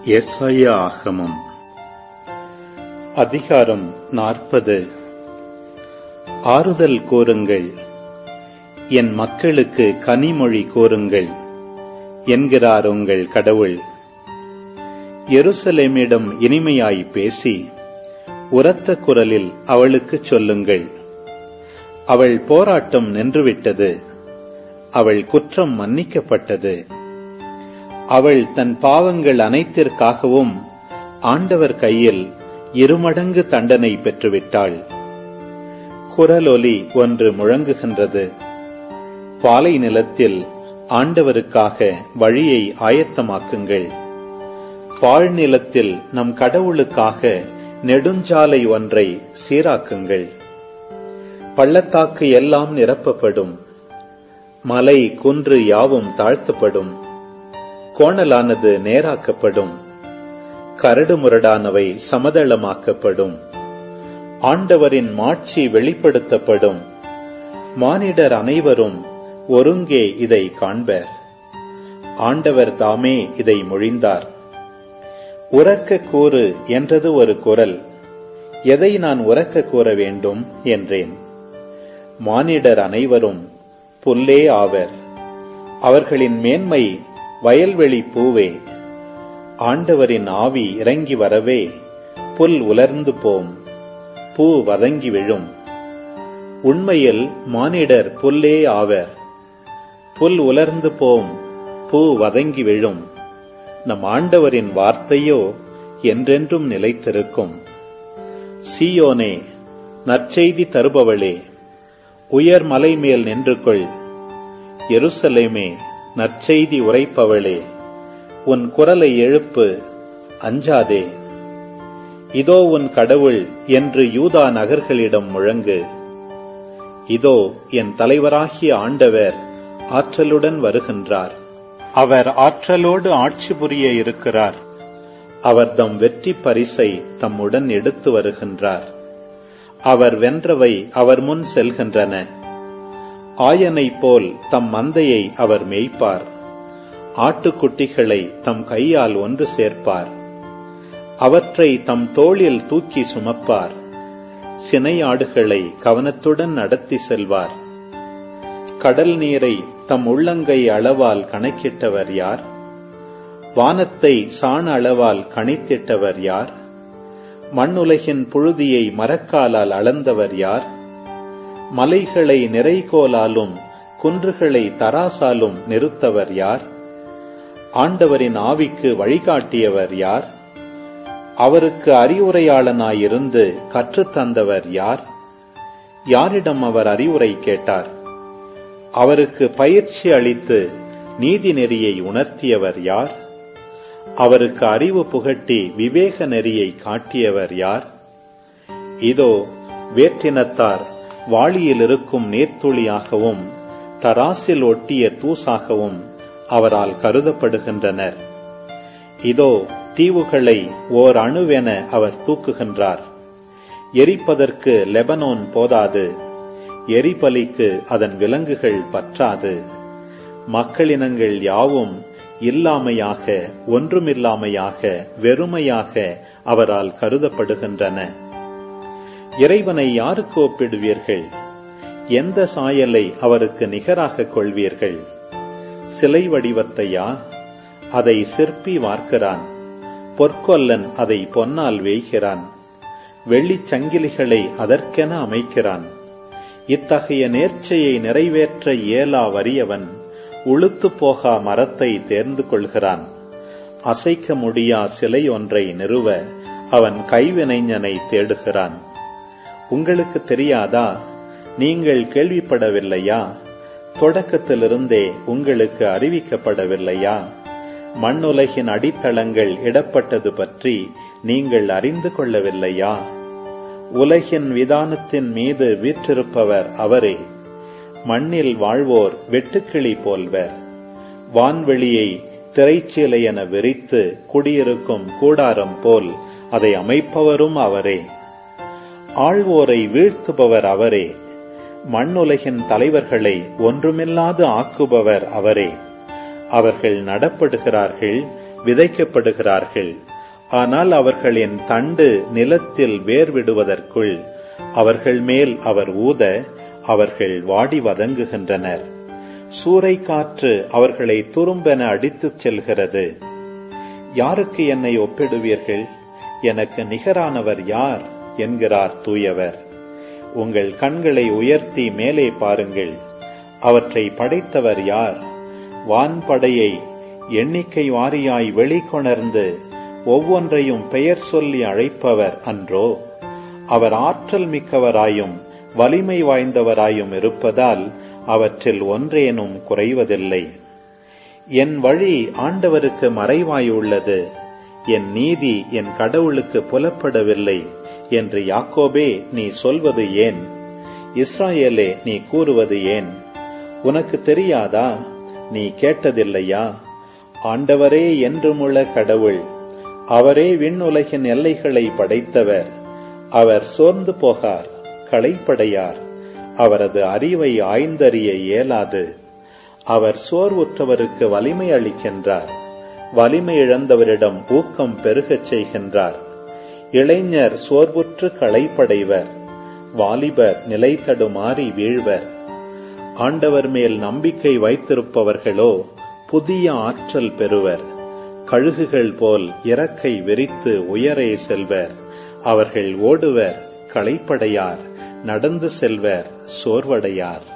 எஸ்ஐயா ஆகமம் அதிகாரம் நாற்பது ஆறுதல் கூறுங்கள் என் மக்களுக்கு கனிமொழி கூறுங்கள் என்கிறார் உங்கள் கடவுள் எருசலேமிடம் இனிமையாய் பேசி உரத்த குரலில் அவளுக்குச் சொல்லுங்கள் அவள் போராட்டம் நின்றுவிட்டது அவள் குற்றம் மன்னிக்கப்பட்டது அவள் தன் பாவங்கள் அனைத்திற்காகவும் ஆண்டவர் கையில் இருமடங்கு தண்டனை பெற்றுவிட்டாள் குரலொலி ஒன்று முழங்குகின்றது பாலை நிலத்தில் ஆண்டவருக்காக வழியை ஆயத்தமாக்குங்கள் பாழ்நிலத்தில் நம் கடவுளுக்காக நெடுஞ்சாலை ஒன்றை சீராக்குங்கள் பள்ளத்தாக்கு எல்லாம் நிரப்பப்படும் மலை குன்று யாவும் தாழ்த்தப்படும் கோணலானது நேராக்கப்படும் கரடுமுரடானவை சமதளமாக்கப்படும் ஆண்டவரின் மாட்சி வெளிப்படுத்தப்படும் மானிடர் அனைவரும் ஒருங்கே இதை காண்பர் ஆண்டவர் தாமே இதை மொழிந்தார் உறக்க கூறு என்றது ஒரு குரல் எதை நான் உறக்க கூற வேண்டும் என்றேன் மானிடர் அனைவரும் புல்லே ஆவர் அவர்களின் மேன்மை வயல்வெளி பூவே ஆண்டவரின் ஆவி இறங்கி வரவே புல் உலர்ந்து போம் பூ வதங்கி விழும் உண்மையில் மானிடர் புல்லே ஆவர் புல் உலர்ந்து போம் பூ வதங்கி விழும் நம் ஆண்டவரின் வார்த்தையோ என்றென்றும் நிலைத்திருக்கும் சீயோனே நற்செய்தி தருபவளே உயர் மலை மேல் நின்று கொள் எருசலேமே நற்செய்தி உரைப்பவளே உன் குரலை எழுப்பு அஞ்சாதே இதோ உன் கடவுள் என்று யூதா நகர்களிடம் முழங்கு இதோ என் தலைவராகிய ஆண்டவர் ஆற்றலுடன் வருகின்றார் அவர் ஆற்றலோடு ஆட்சி புரிய இருக்கிறார் அவர் தம் வெற்றி பரிசை தம்முடன் எடுத்து வருகின்றார் அவர் வென்றவை அவர் முன் செல்கின்றன ஆயனை போல் தம் மந்தையை அவர் மேய்ப்பார் ஆட்டுக்குட்டிகளை தம் கையால் ஒன்று சேர்ப்பார் அவற்றை தம் தோளில் தூக்கி சுமப்பார் சினை ஆடுகளை கவனத்துடன் நடத்தி செல்வார் கடல் நீரை தம் உள்ளங்கை அளவால் கணக்கிட்டவர் யார் வானத்தை சாண அளவால் கணித்திட்டவர் யார் மண்ணுலகின் புழுதியை மரக்காலால் அளந்தவர் யார் மலைகளை நிறைகோலாலும் குன்றுகளை தராசாலும் நிறுத்தவர் யார் ஆண்டவரின் ஆவிக்கு வழிகாட்டியவர் யார் அவருக்கு அறிவுரையாளனாயிருந்து கற்றுத்தந்தவர் யார் யாரிடம் அவர் அறிவுரை கேட்டார் அவருக்கு பயிற்சி அளித்து நீதி நெறியை உணர்த்தியவர் யார் அவருக்கு அறிவு புகட்டி விவேக நெறியை காட்டியவர் யார் இதோ வேற்றினத்தார் வாளியில் இருக்கும் நீர்த்துளியாகவும் தராசில் ஒட்டிய தூசாகவும் அவரால் கருதப்படுகின்றனர் இதோ தீவுகளை ஓர் அணுவென அவர் தூக்குகின்றார் எரிப்பதற்கு லெபனோன் போதாது எரிபலிக்கு அதன் விலங்குகள் பற்றாது மக்களினங்கள் யாவும் இல்லாமையாக ஒன்றுமில்லாமையாக வெறுமையாக அவரால் கருதப்படுகின்றன இறைவனை யாருக்கு ஒப்பிடுவீர்கள் எந்த சாயலை அவருக்கு நிகராக கொள்வீர்கள் சிலை வடிவத்தையா அதை சிற்பி வார்க்கிறான் பொற்கொல்லன் அதை பொன்னால் வேய்கிறான் வெள்ளிச் சங்கிலிகளை அதற்கென அமைக்கிறான் இத்தகைய நேர்ச்சையை நிறைவேற்ற இயலா வறியவன் உளுத்து போகா மரத்தை தேர்ந்து கொள்கிறான் அசைக்க முடியா சிலை ஒன்றை நிறுவ அவன் கைவினைஞனை தேடுகிறான் உங்களுக்கு தெரியாதா நீங்கள் கேள்விப்படவில்லையா தொடக்கத்திலிருந்தே உங்களுக்கு அறிவிக்கப்படவில்லையா மண்ணுலகின் அடித்தளங்கள் இடப்பட்டது பற்றி நீங்கள் அறிந்து கொள்ளவில்லையா உலகின் விதானத்தின் மீது வீற்றிருப்பவர் அவரே மண்ணில் வாழ்வோர் வெட்டுக்கிளி போல்வர் வான்வெளியை திரைச்சீலை என விரித்து குடியிருக்கும் கூடாரம் போல் அதை அமைப்பவரும் அவரே ஆழ்வோரை வீழ்த்துபவர் அவரே மண்ணுலகின் தலைவர்களை ஒன்றுமில்லாது ஆக்குபவர் அவரே அவர்கள் நடப்படுகிறார்கள் விதைக்கப்படுகிறார்கள் ஆனால் அவர்களின் தண்டு நிலத்தில் வேர் விடுவதற்குள் அவர்கள் மேல் அவர் ஊத அவர்கள் வாடி வதங்குகின்றனர் சூறை காற்று அவர்களை துரும்பென அடித்துச் செல்கிறது யாருக்கு என்னை ஒப்பிடுவீர்கள் எனக்கு நிகரானவர் யார் என்கிறார் தூயவர் உங்கள் கண்களை உயர்த்தி மேலே பாருங்கள் அவற்றை படைத்தவர் யார் வான்படையை எண்ணிக்கை வாரியாய் வெளிக்கொணர்ந்து ஒவ்வொன்றையும் பெயர் சொல்லி அழைப்பவர் அன்றோ அவர் ஆற்றல் மிக்கவராயும் வலிமை வாய்ந்தவராயும் இருப்பதால் அவற்றில் ஒன்றேனும் குறைவதில்லை என் வழி ஆண்டவருக்கு மறைவாயுள்ளது என் நீதி என் கடவுளுக்கு புலப்படவில்லை என்று யாக்கோபே நீ சொல்வது ஏன் இஸ்ராயேலே நீ கூறுவது ஏன் உனக்கு தெரியாதா நீ கேட்டதில்லையா ஆண்டவரே என்றுமுள்ள கடவுள் அவரே விண்ணுலகின் எல்லைகளை படைத்தவர் அவர் சோர்ந்து போகார் களைப்படையார் அவரது அறிவை ஆய்ந்தறிய இயலாது அவர் சோர்வுற்றவருக்கு வலிமை அளிக்கின்றார் வலிமை இழந்தவரிடம் ஊக்கம் பெருகச் செய்கின்றார் இளைஞர் சோர்வுற்று களைப்படைவர் வாலிபர் நிலை தடுமாறி வீழ்வர் ஆண்டவர் மேல் நம்பிக்கை வைத்திருப்பவர்களோ புதிய ஆற்றல் பெறுவர் கழுகுகள் போல் இறக்கை விரித்து உயரே செல்வர் அவர்கள் ஓடுவர் களைப்படையார் நடந்து செல்வர் சோர்வடையார்